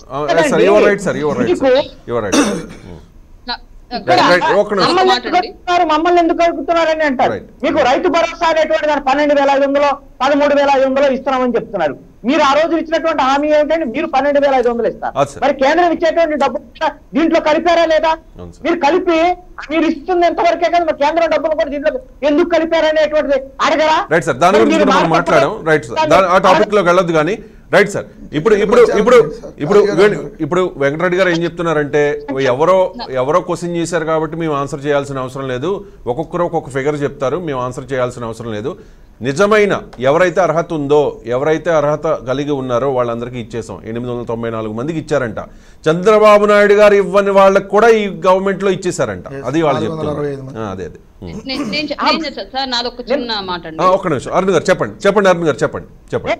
Sir your right sir your right sir your right నా- Right, right. ఒక్క నిమిషం. మమ్మల్ని మమ్మల్ని మాట ఎందుకు అండి. అడుగుతున్నారు మమ్మల్ని ఎందుకు అడుగుతున్నారని అంటారు Right. మీకు రైతు భరోసా అనేటువంటి దాని పన్నెండు వేల ఐదు వందలు పదమూడు వేల ఐదు వందలు ఇస్తున్నామని చెప్తున్నారు మీరు ఆ రోజు ఇచ్చినటువంటి హామీ ఏంటంటే మీరు పన్నెండు వేల ఐదు వందలు ఇస్తారు అవును సార్. మరి కేంద్రం ఇచ్చేటువంటి డబ్బు కూడా దీంట్లో కలిపారా లేదా అవును సార్. మీరు కలిపి మీరు ఇస్తుంది ఎంతవరకే కదా మరి కేంద్రం డబ్బులు కూడా దీంట్లో ఎందుకు కలిపారనేటువంటిది అడగరా రైట్ సార్ దాని మరి గురించి మీరు కూడా మనం మాట్లాడే- మాట్లాడాం రైట్ సార్ దాని ఆ టాపిక్ లోకి వెళ్ళొద్దు కానీ రైట్ సార్ ఇప్పుడు ఇప్పుడు ఇప్పుడు ఇప్పుడు వేణు- ఇప్పుడు వెంకటరెడ్డి గారు ఏం చెప్తున్నారంటే ఎవరో ఎవరో క్వశ్చన్ చేశారు కాబట్టి మేము ఆన్సర్ చేయాల్సిన అవసరం లేదు ఒక్కొక్కరు ఒక్కొక్క ఫిగర్ చెప్తారు మేము ఆన్సర్ చేయాల్సిన అవసరం లేదు నిజమైన ఎవరైతే అర్హత ఉందో ఎవరైతే అర్హత కలిగి ఉన్నారో వాళ్ళందరికీ ఇచ్చేసాం ఎనిమిది వందల తొంభై నాలుగు మందికి ఇచ్చారంట చంద్రబాబు నాయుడు గారు ఇవ్వని వాళ్ళకి కూడా ఈ గవర్నమెంట్ లో ఇచ్చేసారంట అది వాళ్ళు నాలుగు వందల అరవై ఐదు చెప్తున్నారు మంది. ఆ, అదే అదే ఉం. నేను నేను చె- నేను చెప్తాను సార్ నాది ఒక చిన్న మాట అండి ఆ, ఒక్క నిమిషం అరుణ్ గారు చెప్పండి చెప్పండి అరుణ్ గారు చెప్పండి చెప్పండి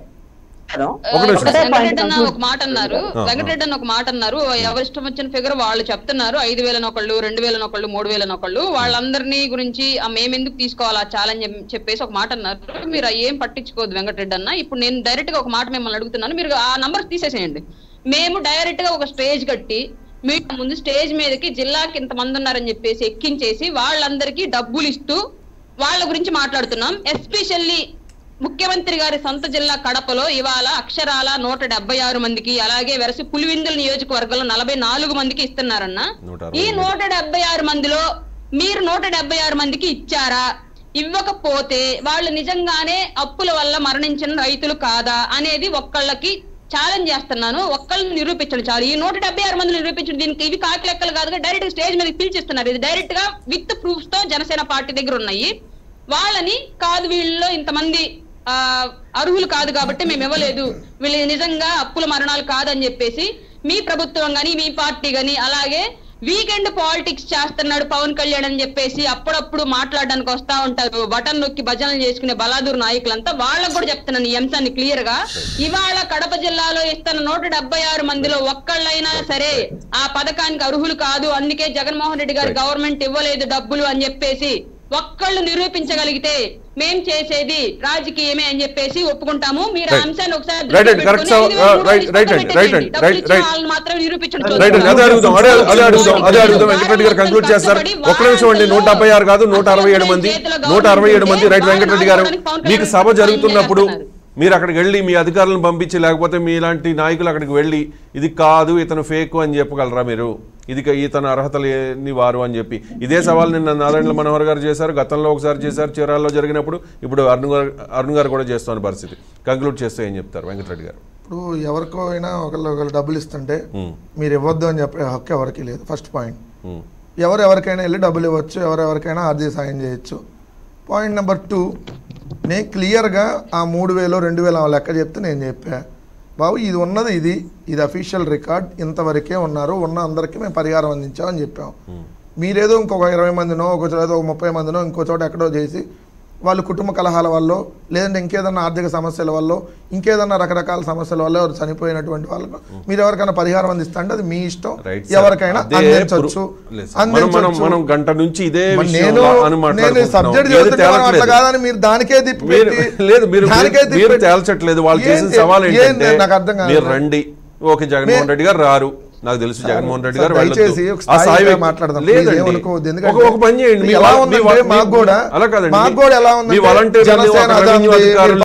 ఒక నిమిషం. ఒకటే point వెంకటరెడ్డి అన్న conclude. ఒక మాట అన్నారు ఆ, వెంకటరెడ్డి అన్న ఒక మాట అన్నారు ఎవరి ఇష్టం వచ్చిన ఫిగర్ వాళ్ళు చెప్తున్నారు ఐదు వేల ఒకళ్ళు రెండు వేల ఒకళ్ళు మూడు వేల ఒకళ్ళు వాళ్ళందరినీ గురించి ఆ మేము ఎందుకు తీసుకోవాలి ఆ ఛాలెంజ్ చెప్పేసి ఒక మాట అన్నారు మీరు ఆ ఏం పట్టించుకోవద్దు వెంకటరెడ్డి అన్న ఇప్పుడు నేను డైరెక్ట్ గా ఒక మాట మిమ్మల్ని అడుగుతున్నాను మీరు ఆ నంబర్ తీసేసేయండి మేము డైరెక్ట్ గా ఒక స్టేజ్ కట్టి మీడియా ముందు స్టేజ్ మీదకి జిల్లాకి ఇంతమంది ఉన్నారని చెప్పేసి ఎక్కించేసి వాళ్ళందరికీ డబ్బులు ఇస్తూ వాళ్ళ గురించి మాట్లాడుతున్నాం ఎస్పెషల్లీ ముఖ్యమంత్రి గారి సొంత జిల్లా కడపలో ఇవాళ అక్షరాల నూట డెబ్బై ఆరు మందికి అలాగే వెరసి పులివిందుల నియోజకవర్గంలో నలభై నాలుగు మందికి ఇస్తున్నారన్న నూట అరవై ఈ నూట డెబ్బై ఆరు మందిలో మీరు నూట డెబ్బై ఆరు మందికి ఇచ్చారా ఇవ్వకపోతే వాళ్ళు నిజంగానే అప్పుల వల్ల మరణించిన రైతులు కాదా అనేది ఒక్కళ్ళకి ఛాలెంజ్ చేస్తున్నాను ఒక్కళ్ళని నిరూపించండి చాలు ఈ నూట డెబ్బై ఆరు మంది నిరూపించండి దీనికి ఇవి కాకి లెక్కలు కాదుగా డైరెక్ట్ స్టేజ్ మీద పిలిచిస్తున్నారు ఇది డైరెక్ట్ గా విత్ ప్రూఫ్స్ తో జనసేన పార్టీ దగ్గర ఉన్నాయి వాళ్ళని కాదు వీళ్ళలో ఇంతమంది ఆ అర్హులు కాదు కాబట్టి మేము ఇవ్వలేదు వీళ్ళు నిజంగా అప్పుల మరణాలు కాదని చెప్పేసి మీ ప్రభుత్వం గాని మీ పార్టీ గాని అలాగే వీకెండ్ పాలిటిక్స్ చేస్తున్నాడు పవన్ కళ్యాణ్ అని చెప్పేసి అప్పుడప్పుడు మాట్లాడడానికి వస్తా ఉంటారు బటన్ నొక్కి భజనలు చేసుకునే బలాదూర్ నాయకులంతా వాళ్ళకు కూడా చెప్తున్నాను ఈ అంశాన్ని క్లియర్ గా ఇవాళ కడప జిల్లాలో ఇస్తున్న నూట డెబ్బై ఆరు మందిలో ఒక్కళ్ళైనా సరే ఆ పథకానికి అర్హులు కాదు అందుకే జగన్మోహన్ రెడ్డి గారి Right. గవర్నమెంట్ ఇవ్వలేదు డబ్బులు అని చెప్పేసి ఒక్కళ్ళు నిరూపించగలిగితే మేం చేసేది రాజకీయమే అని చెప్పేసి ఒప్పుకుంటాము మీరు ఆ Right. అంశాన్ని ఒకసారి Right, దృష్టిలో right, correct, పెట్టుకొని sir. ఐదు వేల Uh, right, రూపాయలు right, పక్కన right, పెట్టేయండి. right, డబ్బులు ఇచ్చిన right. వాళ్ళని మాత్రమే నిరూపించండి రైట్ అండి అదే అడుగుదాం అదే అదే అడుగుదాం అదే అడుగుదాం వారం వెంకటరెడ్డి గారు కంక్లూడ్ మొత్తం చేస్తారు కష్టపడి ఒక్క నిమిషం అండి నూట డెబ్బై ఆరు కాదు నూట అరవై ఏడు మంది నూట అరవై ఏడు మంది రైట్ వెంకటరెడ్డి గారు మీకు సభ జరుగుతున్నప్పుడు మీరు అక్కడికి వెళ్ళి మీ అధికారులను పంపించి లేకపోతే మీలాంటి నాయకులు అక్కడికి వెళ్ళి ఇది కాదు ఇతను ఫేక్ అని చెప్పగలరా మీరు ఇది క- ఇతను అర్హత లేని వారు అని చెప్పి ఇదే సవాల్ నిన్న నారాయణ మనోహర్ గారు చేశారు గతంలో ఒకసారి చేశారు చీరాల్లో జరిగినప్పుడు ఇప్పుడు అరుణ్ గారు అరుణ్ గారు కూడా చేస్తున్న పరిస్థితి కంక్లూడ్ చేస్తే ఏం చెప్తారు వెంకటరెడ్డి గారు ఇప్పుడు ఎవరికో అయినా ఒకళ్ళు ఒకళ్ళు డబ్బులు ఇస్తుంటే ఉమ్, మీరు ఇవ్వద్దు అని చెప్పే హక్కు ఎవరికి లేదు ఫస్ట్ పాయింట్ ఉమ్, ఎవరు ఎవరికైనా వెళ్ళి డబ్బులు ఇవ్వచ్చు ఎవరెవరికైనా ఆర్థిక సాయం చేయొచ్చు పాయింట్ నెంబర్ టూ నేను క్లియర్గా ఆ మూడు వేలు రెండు వేలు ఆ లెక్క చెప్తే నేను చెప్పా బాబు ఇది ఉన్నది ఇది ఇది అఫీషియల్ రికార్డ్ ఇంతవరకే ఉన్నారు ఉన్న అందరికీ మేము పరిహారం అందించామని చెప్పాం ఉమ్. మీరేదో ఇంకొక ఇరవై మందినో ఒక చోట ఒక ముప్పై మందినో ఇంకో చోట ఎక్కడో చేసి వాళ్ళు కుటుంబ కలహాల వల్ల లేదంటే ఇంకేదన్నా ఆర్థిక సమస్యల వల్ల ఇంకేదన్నా రకరకాల సమస్యల వల్ల ఎవరు చనిపోయినటువంటి వాళ్ళకు మీరు ఎవరికైనా పరిహారం అందిస్తా అంటే అది మీ ఇష్టం రైట్ సార్. ఎవరికైనా అదే అందించవచ్చు ప్రు- లేదు సార్. మనం మనం మనం గంట నుంచి ఇదే మరి విషయంలో నేను అని నేను మాట్లాడుకుంటున్నాం. సబ్జెక్ట్ ఏది చదువుతుంటే మనం అట్లా తేలట్లేదు. కాదని మీరు దానికే తిప్పి మీరు పెట్టి- లేదు మీరు దానికే మీరు- తిప్పి మీరు పెట్టి- తేల్చట్లేదు వాళ్ళు చేసిన ఏంటి- సవాల్ ఏంటి ఏంటంటే నాకు అర్థం కాదు మీరు రండి ఓకే జగన్మోహన్ రెడ్డి గారు రారు నాకు తెలుసు జగన్మోహన్ రెడ్డి గారు సార్, వెళ్ళొద్దు. దయచేసి ఒక ఆ స్థాయిగా స్థాయి మాట్లాడదాం. లేదండి. ప్లీజ్ ఏమనుకోవద్దు. ఎందుకంటే ఒక- ఒక పని చేయండి మీ ఎలా వా- మీ ఉందంటే వా- మాకు మీ- కూడా అలా కాదండి మాకు కూడా ఎలా మీ ఉందంటే వాలంటీర్లు జనసేన ఒక రెవెన్యూ అదండి, అధికారులు